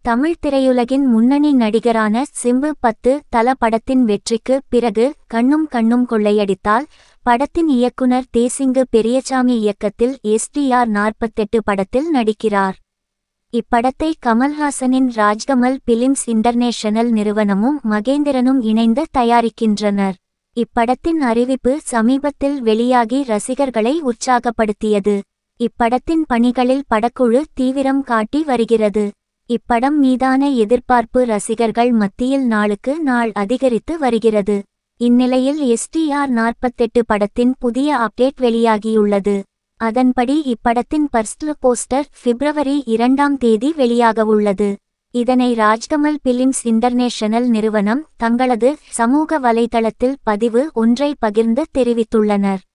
தமிழ் திரையுலகின் முன்னணி நடிகரான சிம்பு பத்து தல படத்தின் வெற்றிக்கு பிறகு கண்ணும் கண்ணும் கொள்ளையடித்தால் படத்தின் இயக்குனர் தேசிங்கு பெரியசாமி இயக்கத்தில் எஸ்டிஆர் நாற்பத்தெட்டு படத்தில் நடிக்கிறார் இப்படத்தை கமல்ஹாசனின் ராஜ்கமல் பிலிம்ஸ் இன்டர்நேஷனல் நிறுவனமும் மகேந்திரனும் இணைந்து தயாரிக்கின்றனர் இப்படத்தின் அறிவிப்பு சமீபத்தில் வெளியாகி ரசிகர்களை உற்சாகப்படுத்தியது இப்படத்தின் பணிகளில் படக்குழு தீவிரம் காட்டி வருகிறது இப்படம் மீதான எதிர்பார்ப்பு ரசிகர்கள் மத்தியில் நாளுக்கு நாள் அதிகரித்து வருகிறது இந்நிலையில் எஸ்டிஆர் நாற்பத்தெட்டு படத்தின் புதிய அப்டேட் வெளியாகியுள்ளது அதன்படி இப்படத்தின் பர்ஸ்ட் போஸ்டர் பிப்ரவரி இரண்டாம் தேதி வெளியாகவுள்ளது இதனை ராஜ்கமல் பிலிம்ஸ் இன்டர்நேஷனல் நிறுவனம் தங்களது சமூக வலைதளத்தில் பதிவு ஒன்றை பகிர்ந்து தெரிவித்துள்ளனர்